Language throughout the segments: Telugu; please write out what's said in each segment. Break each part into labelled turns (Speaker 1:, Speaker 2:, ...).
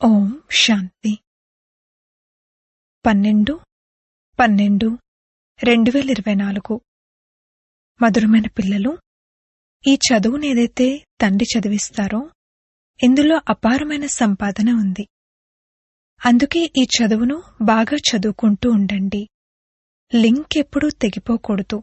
Speaker 1: ఓం శాంతి పన్నెండు పన్నెండు రెండు వేల ఇరవై నాలుగు మధురమైన పిల్లలు ఈ చదువును ఏదైతే తండ్రి చదివిస్తారో ఇందులో అపారమైన సంపాదన ఉంది అందుకే ఈ చదువును బాగా చదువుకుంటూ ఉండండి లింక్ ఎప్పుడూ తెగిపోకూడదు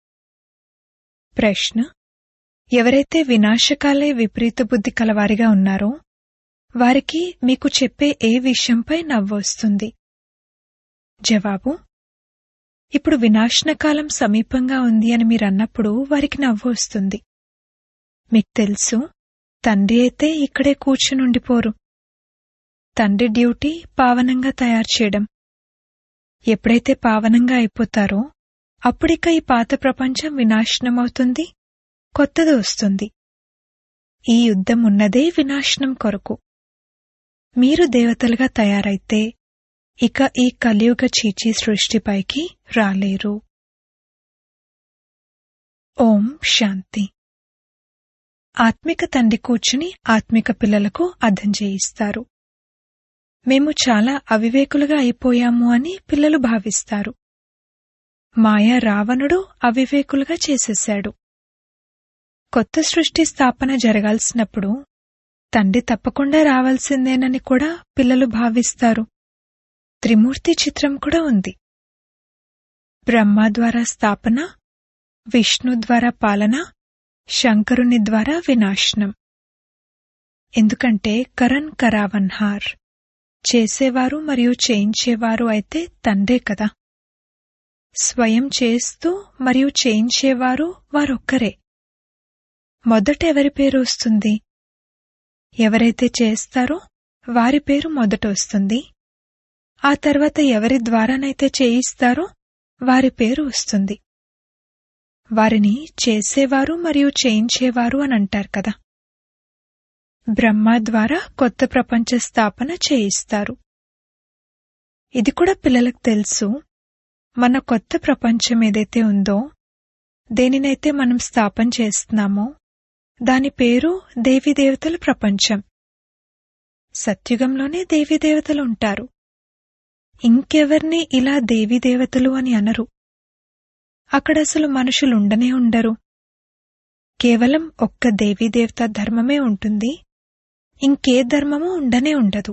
Speaker 1: ప్రశ్న ఎవరైతే వినాశకాలే విపరీత బుద్ధి కలవారిగా ఉన్నారో వారికి మీకు చెప్పే ఏ విషయంపై నవ్వొస్తుంది జవాబు ఇప్పుడు వినాశనకాలం సమీపంగా ఉంది అని మీరన్నప్పుడు వారికి నవ్వు వస్తుంది మీకు తెలుసు తండ్రి అయితే ఇక్కడే కూర్చునుండిపోరు తండ్రి డ్యూటీ పావనంగా తయారు చేయడం ఎప్పుడైతే పావనంగా అయిపోతారో అప్పుడిక ఈ పాత ప్రపంచం వినాశనమవుతుంది కొత్తది వస్తుంది ఈ యుద్ధం ఉన్నదే వినాశనం కొరకు మీరు దేవతలుగా తయారైతే ఇక ఈ కలియుగ చీచీ సృష్టిపైకి రాలేరు ఓం శాంతి ఆత్మిక తండ్రి కూర్చుని ఆత్మిక పిల్లలకు అర్థం చేయిస్తారు మేము చాలా అవివేకులుగా అయిపోయాము అని పిల్లలు భావిస్తారు మాయా రావణుడు అవివేకులుగా చేసేశాడు కొత్త సృష్టి స్థాపన జరగాల్సినప్పుడు తండ్రి తప్పకుండా రావాల్సిందేనని కూడా పిల్లలు భావిస్తారు త్రిమూర్తి చిత్రం కూడా ఉంది బ్రహ్మ ద్వారా స్థాపన విష్ణు ద్వారా పాలన శంకరుని ద్వారా వినాశనం ఎందుకంటే కరణ్ కరావన్హార్ చేసేవారు మరియు చేయించేవారు అయితే తండ్రే కదా స్వయం చేస్తూ మరియు చేయించేవారు వారొక్కరే మొదట ఎవరి పేరు వస్తుంది ఎవరైతే చేస్తారో వారి పేరు మొదట వస్తుంది ఆ తర్వాత ఎవరి ద్వారానైతే చేయిస్తారో వారి పేరు వస్తుంది వారిని చేసేవారు మరియు చేయించేవారు అని అంటారు కదా బ్రహ్మ ద్వారా కొత్త ప్రపంచ స్థాపన చేయిస్తారు ఇది కూడా పిల్లలకు తెలుసు మన కొత్త ప్రపంచం ఏదైతే ఉందో దేనినైతే మనం స్థాపన చేస్తున్నామో దాని పేరు దేవీదేవతల ప్రపంచం సత్యుగంలోనే దేవీదేవతలు ఉంటారు ఇంకెవర్ని ఇలా దేవీదేవతలు అని అనరు అక్కడ అసలు మనుషులు ఉండనే ఉండరు కేవలం ఒక్క దేవీదేవత ధర్మమే ఉంటుంది ఇంకే ధర్మము ఉండనే ఉండదు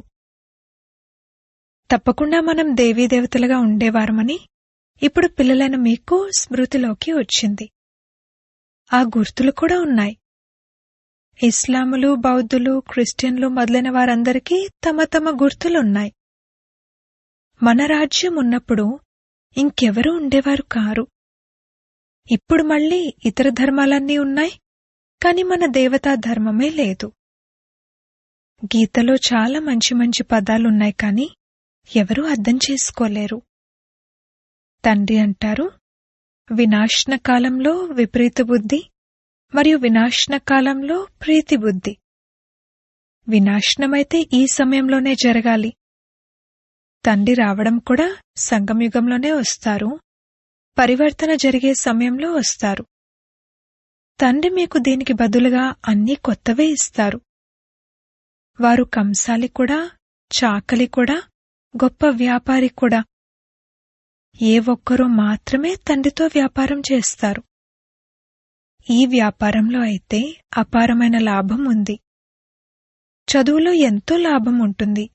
Speaker 1: తప్పకుండా మనం దేవీదేవతలుగా ఉండేవారమని ఇప్పుడు పిల్లలైన మీకు స్మృతిలోకి వచ్చింది ఆ గుర్తులు కూడా ఉన్నాయి ఇస్లాములు బౌద్ధులు క్రిస్టియన్లు మొదలైన వారందరికీ తమ తమ గుర్తులున్నాయి మన రాజ్యం ఉన్నప్పుడు ఇంకెవరూ ఉండేవారు కారు ఇప్పుడు మళ్ళీ ఇతర ధర్మాలన్నీ ఉన్నాయి కాని మన దేవతా ధర్మమే లేదు గీతలో చాలా మంచి మంచి పదాలున్నాయి కాని ఎవరూ అర్థం చేసుకోలేరు తండ్రి అంటారు వినాశన కాలంలో విపరీత బుద్ధి మరియు వినాశన కాలంలో ప్రీతి బుద్ధి వినాశనమైతే ఈ సమయంలోనే జరగాలి తండ్రి రావడం కూడా సంగమయుగంలోనే వస్తారు పరివర్తన జరిగే సమయంలో వస్తారు తండ్రి మీకు దీనికి బదులుగా అన్నీ కొత్తవే ఇస్తారు వారు కంసాలి కూడా చాకలి కూడా గొప్ప వ్యాపారి కూడా ఏ ఒక్కరూ మాత్రమే తండ్రితో వ్యాపారం చేస్తారు ఈ వ్యాపారంలో అయితే అపారమైన లాభం ఉంది చదువులో ఎంతో లాభం ఉంటుంది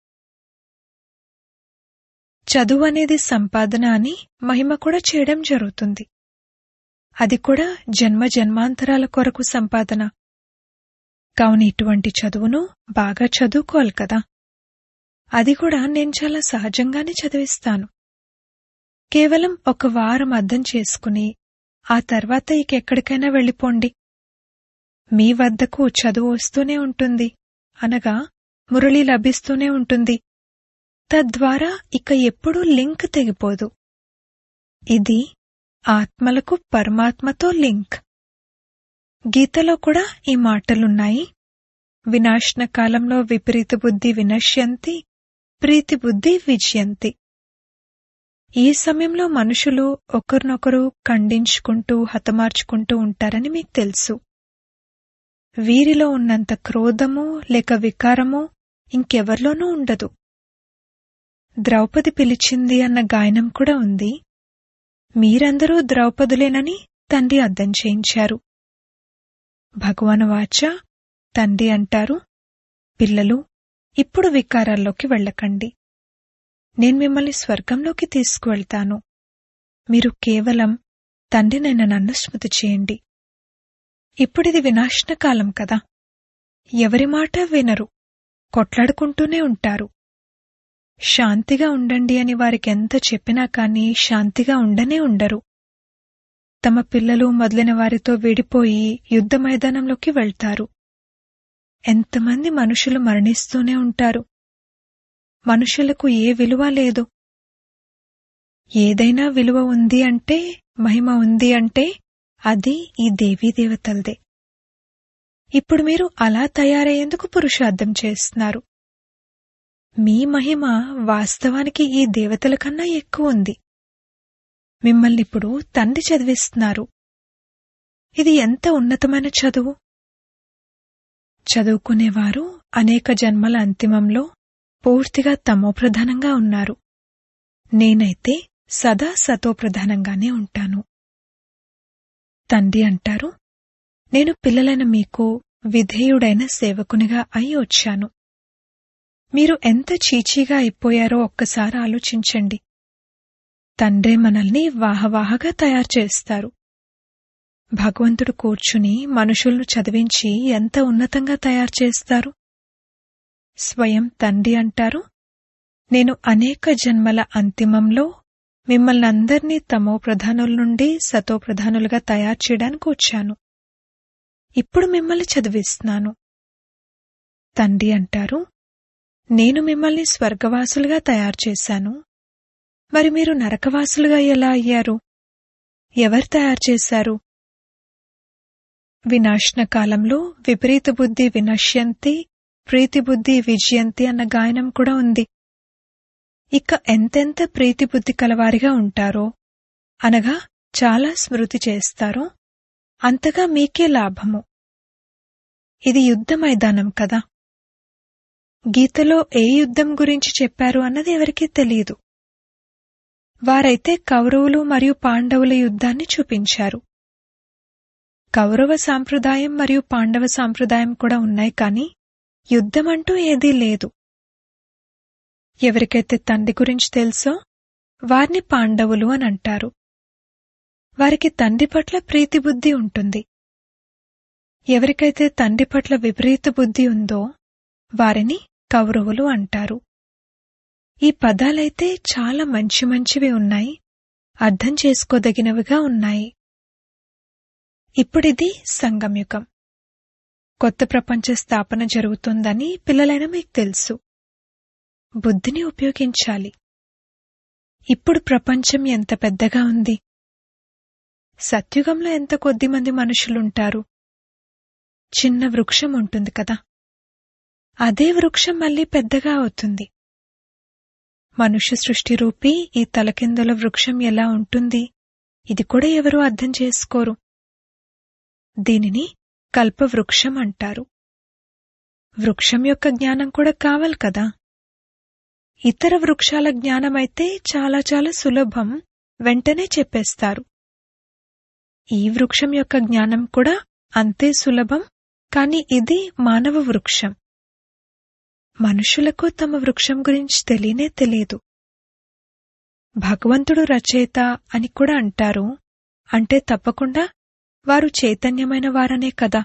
Speaker 1: చదువు అనేది సంపాదన అని మహిమ కూడా చేయడం జరుగుతుంది అది కూడా జన్మ జన్మాంతరాల కొరకు సంపాదన కావున ఇటువంటి చదువును బాగా చదువుకోవాలి కదా అది కూడా నేను చాలా సహజంగానే చదివిస్తాను కేవలం ఒక వారం అర్థం చేసుకుని ఆ తర్వాత ఇక ఎక్కడికైనా వెళ్ళిపోండి మీ వద్దకు చదువు వస్తూనే ఉంటుంది అనగా మురళి లభిస్తూనే ఉంటుంది తద్వారా ఇక ఎప్పుడూ లింక్ తెగిపోదు ఇది ఆత్మలకు పరమాత్మతో లింక్ గీతలో కూడా ఈ మాటలున్నాయి వినాశన కాలంలో విపరీత బుద్ధి వినశ్యంతి ప్రీతి బుద్ధి విజయంతి ఈ సమయంలో మనుషులు ఒకరినొకరు ఖండించుకుంటూ హతమార్చుకుంటూ ఉంటారని మీకు తెలుసు వీరిలో ఉన్నంత క్రోధము లేక వికారము ఇంకెవర్లోనూ ఉండదు ద్రౌపది పిలిచింది అన్న గాయనం కూడా ఉంది మీరందరూ ద్రౌపదులేనని తండ్రి అర్థం చేయించారు భగవాను వాచ తండ్రి అంటారు పిల్లలు ఇప్పుడు వికారాల్లోకి వెళ్ళకండి నేను మిమ్మల్ని స్వర్గంలోకి తీసుకువెళ్తాను మీరు కేవలం తండ్రినైన నన్ను స్మృతి చేయండి ఇప్పుడిది వినాశన కాలం కదా ఎవరి మాట వినరు కొట్లాడుకుంటూనే ఉంటారు శాంతిగా ఉండండి అని వారికెంత చెప్పినా కాని శాంతిగా ఉండనే ఉండరు తమ పిల్లలు మొదలైన వారితో విడిపోయి యుద్ధ మైదానంలోకి వెళ్తారు ఎంతమంది మనుషులు మరణిస్తూనే ఉంటారు మనుషులకు ఏ విలువ లేదు ఏదైనా విలువ ఉంది అంటే మహిమ ఉంది అంటే అది ఈ దేవీదేవతలదే ఇప్పుడు మీరు అలా తయారయ్యేందుకు పురుషార్థం చేస్తున్నారు మీ మహిమ వాస్తవానికి ఈ దేవతల కన్నా ఎక్కువ ఉంది మిమ్మల్ని ఇప్పుడు తండ్రి చదివిస్తున్నారు ఇది ఎంత ఉన్నతమైన చదువు చదువుకునేవారు అనేక జన్మల అంతిమంలో పూర్తిగా తమోప్రధానంగా ఉన్నారు నేనైతే సదా సతోప్రధానంగానే ఉంటాను తండ్రి అంటారు నేను పిల్లలైన మీకు విధేయుడైన సేవకునిగా అయి వచ్చాను మీరు ఎంత చీచీగా అయిపోయారో ఒక్కసారి ఆలోచించండి తండ్రే మనల్ని వాహవాహగా తయారు చేస్తారు భగవంతుడు కూర్చుని మనుషులను చదివించి ఎంత ఉన్నతంగా తయారు చేస్తారు స్వయం తండ్రి అంటారు నేను అనేక జన్మల అంతిమంలో మిమ్మల్ని అందర్నీ తమో ప్రధానుల నుండి సతో ప్రధానులుగా తయారు చేయడానికి వచ్చాను ఇప్పుడు మిమ్మల్ని చదివిస్తున్నాను తండ్రి అంటారు నేను మిమ్మల్ని స్వర్గవాసులుగా తయారు చేశాను మరి మీరు నరకవాసులుగా ఎలా అయ్యారు ఎవరు తయారు చేశారు వినాశన కాలంలో విపరీత బుద్ధి వినశ్యంతి ప్రీతి బుద్ధి విజయంతి అన్న గాయనం కూడా ఉంది ఇక ఎంతెంత ప్రీతి బుద్ధి కలవారిగా ఉంటారో అనగా చాలా స్మృతి చేస్తారో అంతగా మీకే లాభము ఇది యుద్ధ మైదానం కదా గీతలో ఏ యుద్ధం గురించి చెప్పారు అన్నది ఎవరికీ తెలియదు వారైతే కౌరవులు మరియు పాండవుల యుద్ధాన్ని చూపించారు కౌరవ సాంప్రదాయం మరియు పాండవ సాంప్రదాయం కూడా ఉన్నాయి కాని యుద్ధమంటూ ఏదీ లేదు ఎవరికైతే తండ్రి గురించి తెలుసో వారిని పాండవులు అని అంటారు వారికి తండ్రి పట్ల ప్రీతి బుద్ధి ఉంటుంది ఎవరికైతే తండ్రి పట్ల విపరీత బుద్ధి ఉందో వారిని కౌరవులు అంటారు ఈ పదాలైతే చాలా మంచి మంచివి ఉన్నాయి అర్థం చేసుకోదగినవిగా ఉన్నాయి ఇప్పుడిది సంగమయుగం కొత్త ప్రపంచ స్థాపన జరుగుతుందని పిల్లలైన మీకు తెలుసు బుద్ధిని ఉపయోగించాలి ఇప్పుడు ప్రపంచం ఎంత పెద్దగా ఉంది సత్యుగంలో ఎంత కొద్ది మంది మనుషులుంటారు చిన్న వృక్షం ఉంటుంది కదా అదే వృక్షం మళ్ళీ పెద్దగా అవుతుంది మనుష్య సృష్టి రూపీ ఈ తలకిందుల వృక్షం ఎలా ఉంటుంది ఇది కూడా ఎవరూ అర్థం చేసుకోరు దీనిని కల్పవృక్షం అంటారు వృక్షం యొక్క జ్ఞానం కూడా కావాలి కదా ఇతర వృక్షాల జ్ఞానమైతే చాలా చాలా సులభం వెంటనే చెప్పేస్తారు ఈ వృక్షం యొక్క జ్ఞానం కూడా అంతే సులభం కాని ఇది మానవ వృక్షం మనుషులకు తమ వృక్షం గురించి తెలియనే తెలియదు భగవంతుడు రచయిత అని కూడా అంటారు అంటే తప్పకుండా వారు చైతన్యమైన వారనే కదా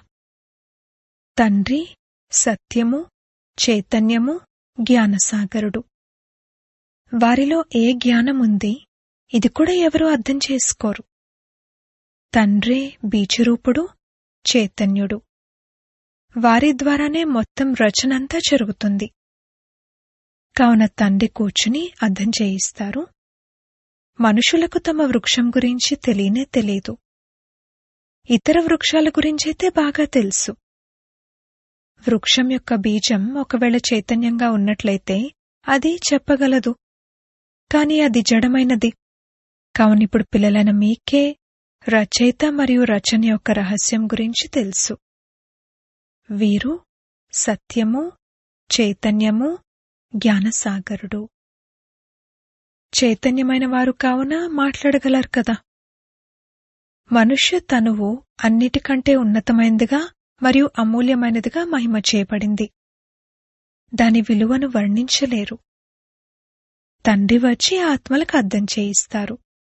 Speaker 1: తండ్రి సత్యము చైతన్యము జ్ఞానసాగరుడు వారిలో ఏ జ్ఞానముంది ఇది కూడా ఎవరూ అర్థం చేసుకోరు తండ్రే బీజరూపుడు చైతన్యుడు వారి ద్వారానే మొత్తం రచనంతా జరుగుతుంది కావున తండ్రి కూర్చుని అర్థం చేయిస్తారు మనుషులకు తమ వృక్షం గురించి తెలియనే తెలియదు ఇతర వృక్షాల గురించైతే బాగా తెలుసు వృక్షం యొక్క బీజం ఒకవేళ చైతన్యంగా ఉన్నట్లయితే అది చెప్పగలదు కాని అది జడమైనది కావునిప్పుడు పిల్లలైన మీకే రచయిత మరియు రచన యొక్క రహస్యం గురించి తెలుసు వీరు సత్యము చైతన్యము జ్ఞానసాగరుడు చైతన్యమైన వారు కావున మాట్లాడగలరు కదా మనుష్య తనువు అన్నిటికంటే ఉన్నతమైనదిగా మరియు అమూల్యమైనదిగా మహిమ చేయబడింది దాని విలువను వర్ణించలేరు తండ్రి వచ్చి ఆత్మలకు అర్థం చేయిస్తారు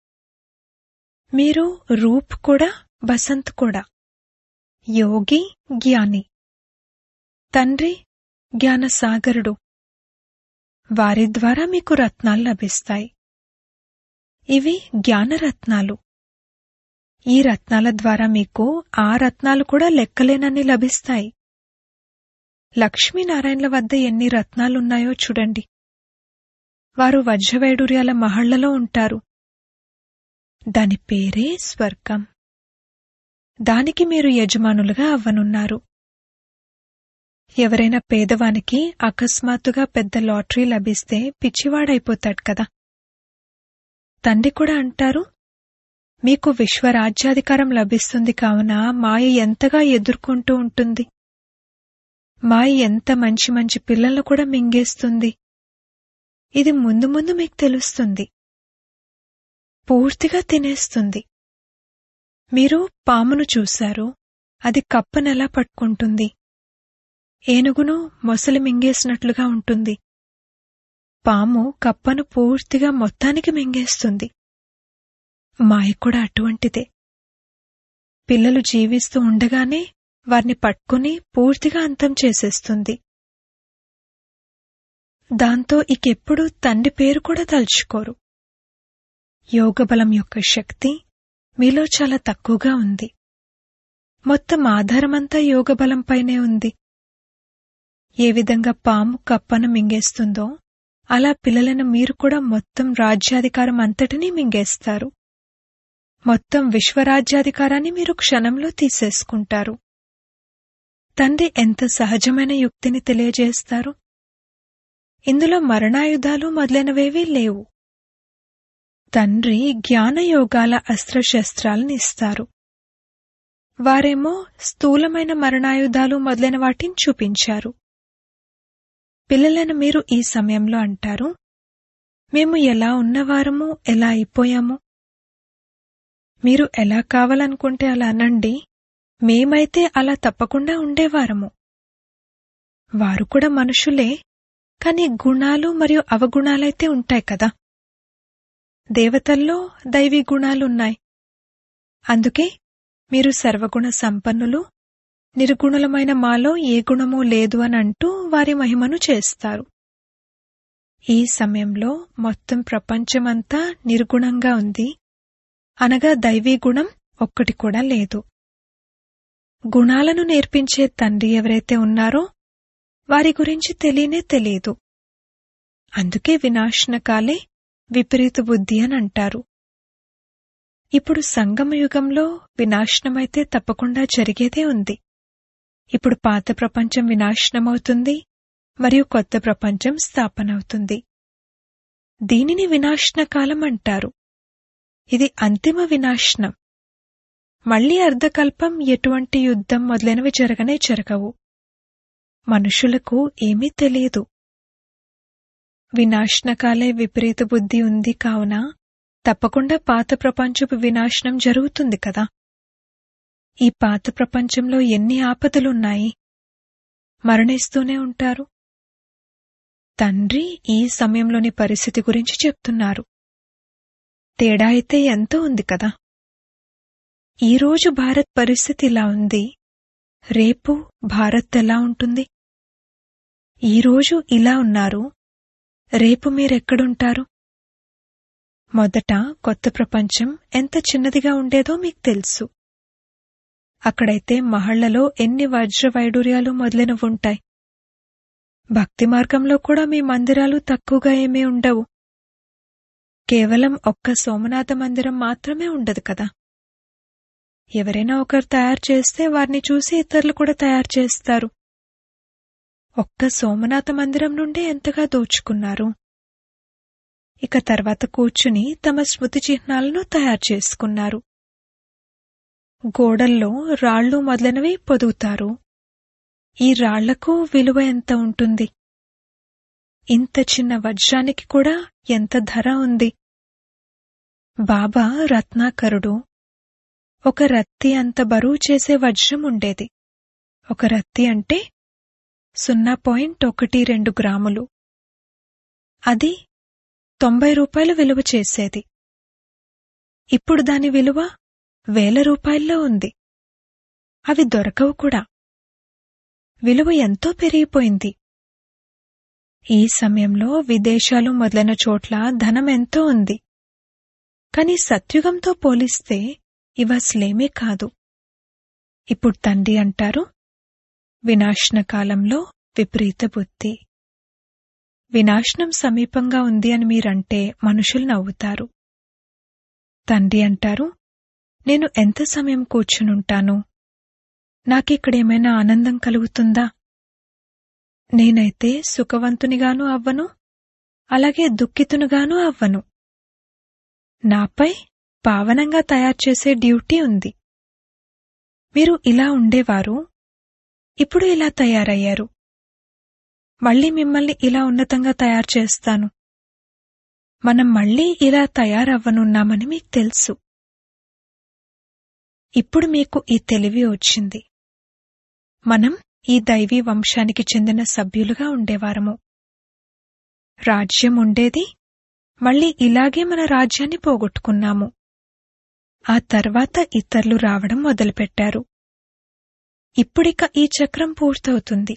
Speaker 1: మీరు రూప్ కూడా బసంత్ కూడా యోగి జ్ఞాని తండ్రి జ్ఞానసాగరుడు వారి ద్వారా మీకు రత్నాలు లభిస్తాయి ఇవి జ్ఞానరత్నాలు ఈ రత్నాల ద్వారా మీకు ఆ రత్నాలు కూడా లెక్కలేనన్ని లభిస్తాయి లక్ష్మీనారాయణల వద్ద ఎన్ని రత్నాలున్నాయో చూడండి వారు వజ్రవైడూర్యాల మహళ్లలో ఉంటారు దాని పేరే స్వర్గం దానికి మీరు యజమానులుగా అవ్వనున్నారు ఎవరైనా పేదవానికి అకస్మాత్తుగా పెద్ద లాటరీ లభిస్తే పిచ్చివాడైపోతాడు కదా తండ్రి కూడా అంటారు మీకు విశ్వరాజ్యాధికారం లభిస్తుంది కావున మాయ ఎంతగా ఎదుర్కొంటూ ఉంటుంది మాయ ఎంత మంచి మంచి పిల్లలను కూడా మింగేస్తుంది ఇది ముందు ముందు మీకు తెలుస్తుంది పూర్తిగా తినేస్తుంది మీరు పామును చూశారు అది కప్పనెలా పట్టుకుంటుంది ఏనుగును మొసలి మింగేసినట్లుగా ఉంటుంది పాము కప్పను పూర్తిగా మొత్తానికి మింగేస్తుంది మాయ కూడా అటువంటిదే పిల్లలు జీవిస్తూ ఉండగానే వారిని పట్టుకుని పూర్తిగా అంతం చేసేస్తుంది దాంతో ఇకెప్పుడు తండ్రి పేరు కూడా తలుచుకోరు యోగబలం యొక్క శక్తి మీలో చాలా తక్కువగా ఉంది మొత్తం ఆధారమంతా యోగబలంపైనే ఉంది ఏ విధంగా పాము కప్పను మింగేస్తుందో అలా పిల్లలను మీరు కూడా మొత్తం రాజ్యాధికారం అంతటినీ మింగేస్తారు మొత్తం విశ్వరాజ్యాధికారాన్ని మీరు క్షణంలో తీసేసుకుంటారు తండ్రి ఎంత సహజమైన యుక్తిని తెలియజేస్తారు ఇందులో మరణాయుధాలు మొదలైనవేవీ లేవు తండ్రి జ్ఞానయోగాల అస్త్రశస్త్రాలను ఇస్తారు వారేమో స్థూలమైన మరణాయుధాలు మొదలైన వాటిని చూపించారు పిల్లలను మీరు ఈ సమయంలో అంటారు మేము ఎలా ఉన్నవారము ఎలా అయిపోయాము మీరు ఎలా కావాలనుకుంటే అలా అనండి మేమైతే అలా తప్పకుండా ఉండేవారము వారు కూడా మనుషులే కాని గుణాలు మరియు అవగుణాలైతే ఉంటాయి కదా దేవతల్లో దైవీ గుణాలున్నాయి అందుకే మీరు సర్వగుణ సంపన్నులు నిర్గుణులమైన మాలో ఏ గుణమూ లేదు అని అంటూ వారి మహిమను చేస్తారు ఈ సమయంలో మొత్తం ప్రపంచమంతా నిర్గుణంగా ఉంది అనగా దైవీ గుణం ఒక్కటి కూడా లేదు గుణాలను నేర్పించే తండ్రి ఎవరైతే ఉన్నారో వారి గురించి తెలియనే తెలియదు అందుకే వినాశనకాలే విపరీత బుద్ధి అని అంటారు ఇప్పుడు సంగమయుగంలో వినాశనమైతే తప్పకుండా జరిగేదే ఉంది ఇప్పుడు పాత ప్రపంచం వినాశనమవుతుంది మరియు కొత్త ప్రపంచం స్థాపనవుతుంది దీనిని వినాశన కాలం అంటారు ఇది అంతిమ వినాశనం మళ్లీ అర్ధకల్పం ఎటువంటి యుద్ధం మొదలైనవి జరగనే జరగవు మనుషులకు ఏమీ తెలియదు వినాశనకాలే విపరీత బుద్ధి ఉంది కావున తప్పకుండా పాత ప్రపంచపు వినాశనం జరుగుతుంది కదా ఈ పాత ప్రపంచంలో ఎన్ని ఆపదలున్నాయి మరణిస్తూనే ఉంటారు తండ్రి ఈ సమయంలోని పరిస్థితి గురించి చెప్తున్నారు తేడా అయితే ఎంతో ఉంది కదా ఈరోజు భారత్ పరిస్థితి ఇలా ఉంది రేపు భారత్ ఎలా ఉంటుంది ఈరోజు ఇలా ఉన్నారు రేపు మీరెక్కడుంటారు మొదట కొత్త ప్రపంచం ఎంత చిన్నదిగా ఉండేదో మీకు తెలుసు అక్కడైతే మహళ్లలో ఎన్ని వజ్ర వైడూర్యాలు మొదలైనవి ఉంటాయి భక్తి మార్గంలో కూడా మీ మందిరాలు తక్కువగా ఏమీ ఉండవు కేవలం ఒక్క సోమనాథ మందిరం మాత్రమే ఉండదు కదా ఎవరైనా ఒకరు తయారు చేస్తే వారిని చూసి ఇతరులు కూడా తయారు చేస్తారు ఒక్క సోమనాథ మందిరం నుండి ఎంతగా దోచుకున్నారు ఇక తర్వాత కూర్చుని తమ స్మృతి చిహ్నాలను తయారు చేసుకున్నారు గోడల్లో రాళ్ళు మొదలైనవి పొదుగుతారు ఈ రాళ్లకు విలువ ఎంత ఉంటుంది ఇంత చిన్న వజ్రానికి కూడా ఎంత ధర ఉంది బాబా రత్నాకరుడు ఒక రత్తి అంత బరువు చేసే వజ్రం ఉండేది ఒక రత్తి అంటే సున్నా పాయింట్ ఒకటి రెండు గ్రాములు అది తొంభై రూపాయలు విలువ చేసేది ఇప్పుడు దాని విలువ వేల రూపాయల్లో ఉంది అవి దొరకవు కూడా విలువ ఎంతో పెరిగిపోయింది ఈ సమయంలో విదేశాలు మొదలైన చోట్ల ధనం ఎంతో ఉంది కాని సత్యుగంతో పోలిస్తే ఇవస్లేమీ కాదు ఇప్పుడు తండ్రి అంటారు వినాశన కాలంలో విపరీత బుద్ధి వినాశనం సమీపంగా ఉంది అని మీరంటే మనుషులు నవ్వుతారు తండ్రి అంటారు నేను ఎంత సమయం కూర్చునుంటాను నాకిక్కడేమైనా ఆనందం కలుగుతుందా నేనైతే సుఖవంతునిగాను అవ్వను అలాగే దుఃఖితునుగాను అవ్వను నాపై పావనంగా తయారు చేసే డ్యూటీ ఉంది మీరు ఇలా ఉండేవారు ఇప్పుడు ఇలా తయారయ్యారు మళ్ళీ మిమ్మల్ని ఇలా ఉన్నతంగా తయారు చేస్తాను మనం మళ్ళీ ఇలా తయారవ్వనున్నామని మీకు తెలుసు ఇప్పుడు మీకు ఈ తెలివి వచ్చింది మనం ఈ దైవీ వంశానికి చెందిన సభ్యులుగా ఉండేవారము రాజ్యం ఉండేది మళ్ళీ ఇలాగే మన రాజ్యాన్ని పోగొట్టుకున్నాము ఆ తర్వాత ఇతరులు రావడం మొదలుపెట్టారు ఇప్పుడిక ఈ చక్రం పూర్తవుతుంది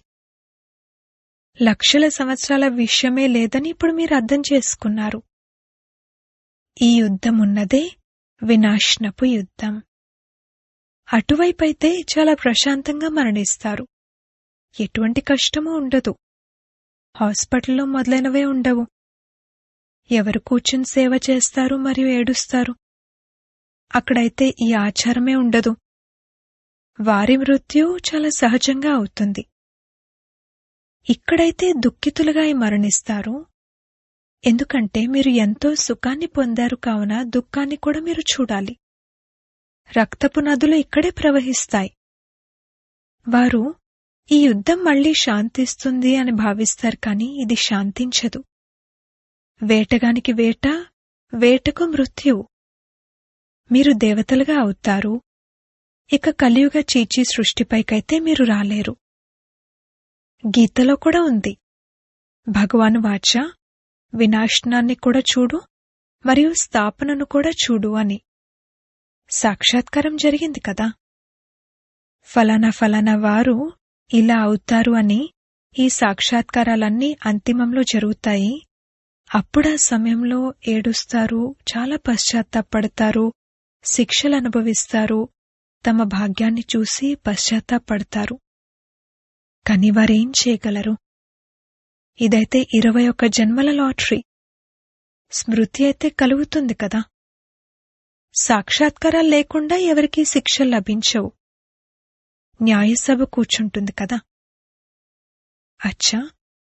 Speaker 1: లక్షల సంవత్సరాల విషయమే లేదని ఇప్పుడు మీరు అర్థం చేసుకున్నారు ఈ యుద్ధం ఉన్నదే వినాశనపు యుద్ధం అటువైపైతే చాలా ప్రశాంతంగా మరణిస్తారు ఎటువంటి కష్టమూ ఉండదు హాస్పిటల్లో మొదలైనవే ఉండవు ఎవరు కూర్చుని సేవ చేస్తారు మరియు ఏడుస్తారు అక్కడైతే ఈ ఆచారమే ఉండదు వారి మృత్యు చాలా సహజంగా అవుతుంది ఇక్కడైతే దుఃఖితులుగా మరణిస్తారు ఎందుకంటే మీరు ఎంతో సుఖాన్ని పొందారు కావున దుఃఖాన్ని కూడా మీరు చూడాలి రక్తపు నదులు ఇక్కడే ప్రవహిస్తాయి వారు ఈ యుద్ధం మళ్లీ శాంతిస్తుంది అని భావిస్తారు కాని ఇది శాంతించదు వేటగానికి వేట వేటకు మృత్యువు మీరు దేవతలుగా అవుతారు ఇక కలియుగ చీచీ సృష్టిపైకైతే మీరు రాలేరు గీతలో కూడా ఉంది భగవాను వాచ వినాశనాన్ని కూడా చూడు మరియు స్థాపనను కూడా చూడు అని సాక్షాత్కారం జరిగింది కదా ఫలానా ఫలానా వారు ఇలా అవుతారు అని ఈ సాక్షాత్కారాలన్నీ అంతిమంలో జరుగుతాయి అప్పుడా సమయంలో ఏడుస్తారు చాలా పశ్చాత్తాపడతారు శిక్షలు అనుభవిస్తారు తమ భాగ్యాన్ని చూసి పశ్చాత్తాపడతారు కాని వారేం చేయగలరు ఇదైతే ఇరవై ఒక్క జన్మల లాటరీ స్మృతి అయితే కలుగుతుంది కదా సాక్షాత్కారాలు లేకుండా ఎవరికీ శిక్షలు లభించవు న్యాయసభ కూర్చుంటుంది కదా అచ్చా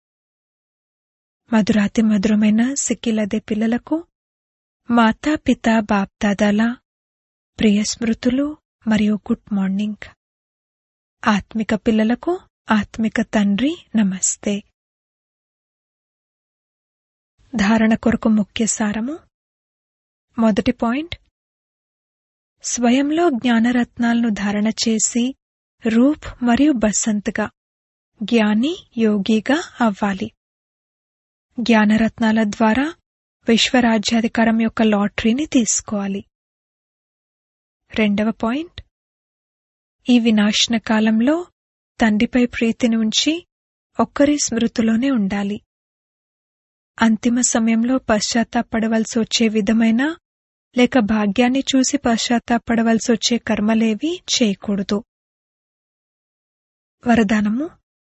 Speaker 1: మధురాతి మధురమైన సిక్కిలదే పిల్లలకు మాతాపిత బాప్దాదాల ప్రియ స్మృతులు మరియు గుడ్ మార్నింగ్ ఆత్మిక పిల్లలకు ఆత్మిక తండ్రి నమస్తే ధారణ కొరకు ముఖ్య సారము మొదటి పాయింట్ స్వయంలో జ్ఞానరత్నాలను ధారణ చేసి రూప్ మరియు బసంత్గా జ్ఞాని యోగిగా అవ్వాలి జ్ఞానరత్నాల ద్వారా విశ్వరాజ్యాధికారం యొక్క లాటరీని తీసుకోవాలి రెండవ పాయింట్ ఈ వినాశన కాలంలో తండ్రిపై ప్రీతిని ఉంచి ఒక్కరి స్మృతిలోనే ఉండాలి అంతిమ సమయంలో పశ్చాత్తాపడవలసి వచ్చే విధమైన లేక భాగ్యాన్ని చూసి పశ్చాత్తాపడవలసి వచ్చే కర్మలేవి చేయకూడదు వరదానము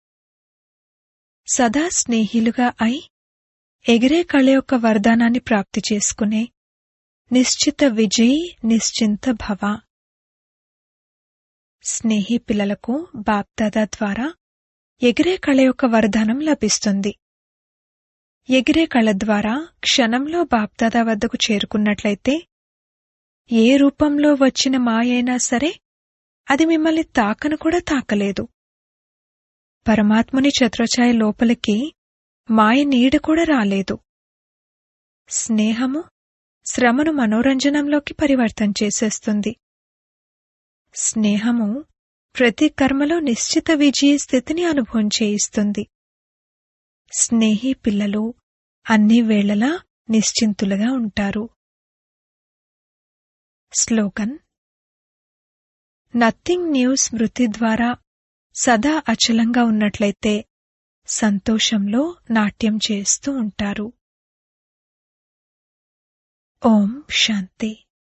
Speaker 1: సదా స్నేహిలుగా అయి ఎగిరే కళ యొక్క వరదానాన్ని ప్రాప్తి చేసుకునే నిశ్చిత విజయి నిశ్చింత భవ స్నేహి పిల్లలకు బాప్దాదా ద్వారా ఎగిరే కళ యొక్క వరదానం లభిస్తుంది ఎగిరే కళ ద్వారా క్షణంలో బాప్దాదా వద్దకు చేరుకున్నట్లయితే ఏ రూపంలో వచ్చిన మాయైనా సరే అది మిమ్మల్ని తాకను కూడా తాకలేదు పరమాత్ముని ఛత్రఛాయ లోపలికి మాయ నీడ కూడా రాలేదు స్నేహము శ్రమను మనోరంజనంలోకి పరివర్తన చేసేస్తుంది స్నేహము ప్రతి కర్మలో నిశ్చిత విజయ స్థితిని అనుభవం చేయిస్తుంది స్నేహి పిల్లలు అన్ని వేళలా నిశ్చింతులుగా ఉంటారు స్లోగన్ నథింగ్ న్యూస్ స్మృతి ద్వారా సదా అచలంగా ఉన్నట్లయితే సంతోషంలో నాట్యం చేస్తూ ఉంటారు ఓం శాంతి